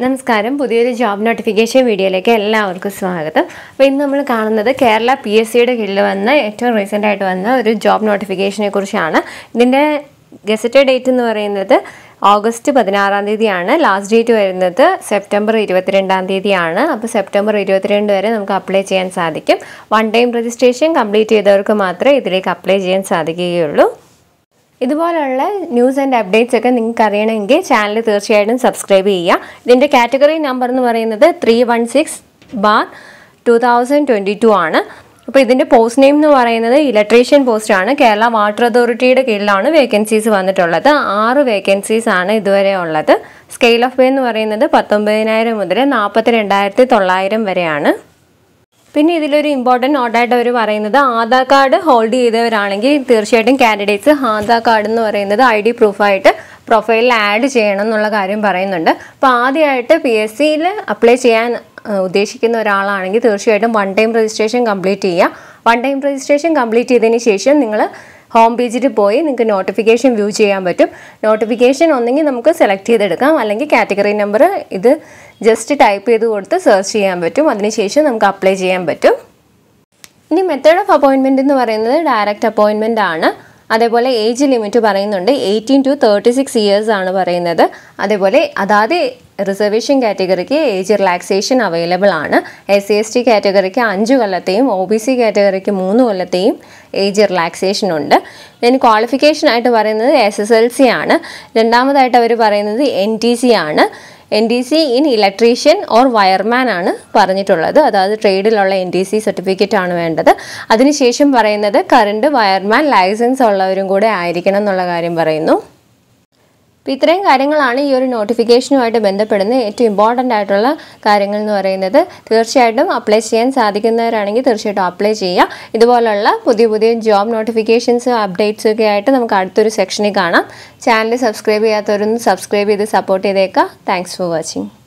നമസ്കാരം പുതിയൊരു job notification വീഡിയോയിലേക്ക് എല്ലാവർക്കും സ്വാഗതം അപ്പോൾ ഇന്ന് നമ്മൾ കാണുന്നത് കേരള പി എസ് സിയുടെ കീഴിൽ വന്ന ഏറ്റവും റീസെൻ്റ് ആയിട്ട് വന്ന ഒരു ജോബ് നോട്ടിഫിക്കേഷനെ കുറിച്ചാണ് ഇതിൻ്റെ ഗസറ്റഡ് ഡേറ്റ് എന്ന് പറയുന്നത് ഓഗസ്റ്റ് പതിനാറാം തീയതിയാണ് ലാസ്റ്റ് ഡേറ്റ് വരുന്നത് സെപ്റ്റംബർ ഇരുപത്തിരണ്ടാം തീയതിയാണ് അപ്പോൾ സെപ്റ്റംബർ ഇരുപത്തിരണ്ട് വരെ നമുക്ക് അപ്ലൈ ചെയ്യാൻ സാധിക്കും വൺ ടൈം രജിസ്ട്രേഷൻ കംപ്ലീറ്റ് ചെയ്തവർക്ക് മാത്രമേ ഇതിലേക്ക് അപ്ലൈ ചെയ്യാൻ സാധിക്കുകയുള്ളൂ ഇതുപോലുള്ള ന്യൂസ് ആൻഡ് അപ്ഡേറ്റ്സ് ഒക്കെ നിങ്ങൾക്ക് അറിയണമെങ്കിൽ ചാനൽ തീർച്ചയായിട്ടും സബ്സ്ക്രൈബ് ചെയ്യുക ഇതിൻ്റെ കാറ്റഗറി നമ്പർ എന്ന് പറയുന്നത് three one six bar two thousand twenty two ആണ് അപ്പോൾ ഇതിൻ്റെ പോസ്റ്റ് നെയിം എന്ന് പറയുന്നത് ഇലക്ട്രീഷ്യൻ പോസ്റ്റ് ആണ് കേരള വാട്ടർ അതോറിറ്റിയുടെ കീഴിലാണ് വേക്കൻസീസ് വന്നിട്ടുള്ളത് ആറ് വേക്കൻസീസ് ആണ് ഇതുവരെ ഉള്ളത് സ്കെയിൽ ഓഫ് പേ എന്ന് പറയുന്നത് പത്തൊമ്പതിനായിരം മുതൽ നാൽപ്പത്തി രണ്ടായിരത്തി തൊള്ളായിരം വരെയാണ് പിന്നെ ഇതിലൊരു ഇമ്പോർട്ടൻറ്റ് നോട്ടായിട്ട് അവർ പറയുന്നത് ആധാർ കാർഡ് ഹോൾഡ് ചെയ്തവരാണെങ്കിൽ തീർച്ചയായിട്ടും കാൻഡിഡേറ്റ്സ് ആധാർ കാർഡ് എന്ന് പറയുന്നത് ഐ ഡി പ്രൂഫായിട്ട് പ്രൊഫൈലിൽ ആഡ് ചെയ്യണം എന്നുള്ള കാര്യം പറയുന്നുണ്ട് അപ്പോൾ ആദ്യമായിട്ട് പി എസ് സിയിൽ അപ്ലൈ ചെയ്യാൻ ആ, ഉദ്ദേശിക്കുന്ന ഒരാളാണെങ്കിൽ തീർച്ചയായിട്ടും വൺ ടൈം രജിസ്ട്രേഷൻ കംപ്ലീറ്റ് ചെയ്യുക വൺ ടൈം രജിസ്ട്രേഷൻ കംപ്ലീറ്റ് ചെയ്തതിന് ശേഷം നിങ്ങൾ ഹോം പേജിൽ പോയി നിങ്ങൾക്ക് നോട്ടിഫിക്കേഷൻ വ്യൂ ചെയ്യാൻ പറ്റും നോട്ടിഫിക്കേഷൻ ഒന്നെങ്കിൽ നമുക്ക് സെലക്ട് ചെയ്തെടുക്കാം അല്ലെങ്കിൽ കാറ്റഗറി നമ്പർ ഇത് ജസ്റ്റ് ടൈപ്പ് ചെയ്ത് കൊടുത്ത് സെർച്ച് ചെയ്യാൻ പറ്റും അതിനുശേഷം നമുക്ക് അപ്ലൈ ചെയ്യാൻ പറ്റും ഇനി മെത്തേഡ് ഓഫ് അപ്പോയിൻമെൻറ്റ് എന്ന് പറയുന്നത് ഡയറക്റ്റ് അപ്പോയിൻമെൻ്റ് ആണ് അതേപോലെ ഏജ് ലിമിറ്റ് പറയുന്നുണ്ട് eighteen to thirty six years ആണ് പറയുന്നത് അതേപോലെ അതാത് റിസർവേഷൻ കാറ്റഗറിക്ക് ഏജ് റിലാക്സേഷൻ അവൈലബിൾ ആണ് എസ് സി എസ് ടി കാറ്റഗറിക്ക് അഞ്ച് കൊല്ലത്തെയും ഒ ബി സി കാറ്റഗറിക്ക് മൂന്ന് കൊല്ലത്തെയും ഏജ് റിലാക്സേഷൻ ഉണ്ട് then ക്വാളിഫിക്കേഷൻ ആയിട്ട് പറയുന്നത് എസ് എസ് എൽ സി ആണ് രണ്ടാമതായിട്ട് അവർ പറയുന്നത് എൻ ടി സി ആണ് N D C in electrician or wireman ആണ് പറഞ്ഞിട്ടുള്ളത് അതായത് ട്രേഡിലുള്ള എൻ ഡി സി സർട്ടിഫിക്കറ്റ് ആണ് വേണ്ടത് അതിനുശേഷം പറയുന്നത് കറണ്ട് വയർമാൻ ലൈസൻസ് ഉള്ളവരും കൂടെ ആയിരിക്കണം എന്നുള്ള കാര്യം പറയുന്നു അപ്പോൾ ഇത്രയും കാര്യങ്ങളാണ് ഈ ഒരു നോട്ടിഫിക്കേഷനുമായിട്ട് ബന്ധപ്പെടുന്ന ഏറ്റവും ഇമ്പോർട്ടൻ്റ് ആയിട്ടുള്ള കാര്യങ്ങൾ എന്ന് പറയുന്നത് തീർച്ചയായിട്ടും അപ്ലൈ ചെയ്യാൻ സാധിക്കുന്നവരാണെങ്കിൽ തീർച്ചയായിട്ടും അപ്ലൈ ചെയ്യുക ഇതുപോലുള്ള പുതിയ പുതിയ ജോബ് നോട്ടിഫിക്കേഷൻസ് അപ്ഡേറ്റ്സ് ഒക്കെ ആയിട്ട് നമുക്ക് അടുത്തൊരു സെക്ഷനിൽ കാണാം ചാനൽ സബ്സ്ക്രൈബ് ചെയ്യാത്തവരൊന്ന് സബ്സ്ക്രൈബ് ചെയ്ത് സപ്പോർട്ട് ചെയ്തേക്കുക താങ്ക്സ് ഫോർ വാച്ചിങ്